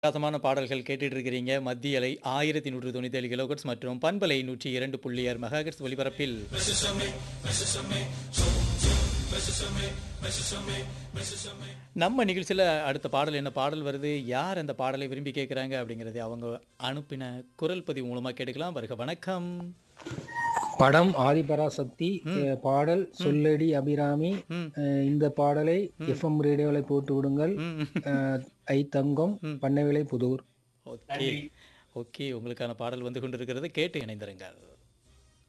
பிரகாசமான பாடல்கள் கேட்டுட்டு இருக்கிறீங்க மத்திய அலை ஆயிரத்தி நூற்று தொண்ணூத்தி ஏழு கிலோகட்ஸ் மற்றும் பண்பலை நூற்றி இரண்டு புள்ளி ஆறு மெகாஹெர்ட்ஸ் ஒலிபரப்பில் நம்ம நிகழ்ச்சியில் அடுத்த பாடல் என்ன பாடல் வருது யார் அந்த பாடலை விரும்பி கேட்குறாங்க அப்படிங்கிறது அவங்க அனுப்பின குரல் பதிவு மூலமாக கேட்டுக்கலாம் வருக வணக்கம் படம் ஆதிபராசக்தி அஹ், பாடல் சொல்லடி அபிராமி ம். அஹ், இந்த பாடலை எஃப்எம் ரேடியோவில் போட்டு விடுங்கள் ம். அஹ், ஐ தங்கம் பண்ணைவிலை புதூர் ஓகே ஓகே உங்களுக்கான பாடல் வந்து கொண்டிருக்கிறது கேட்டு இணைந்திருங்கள்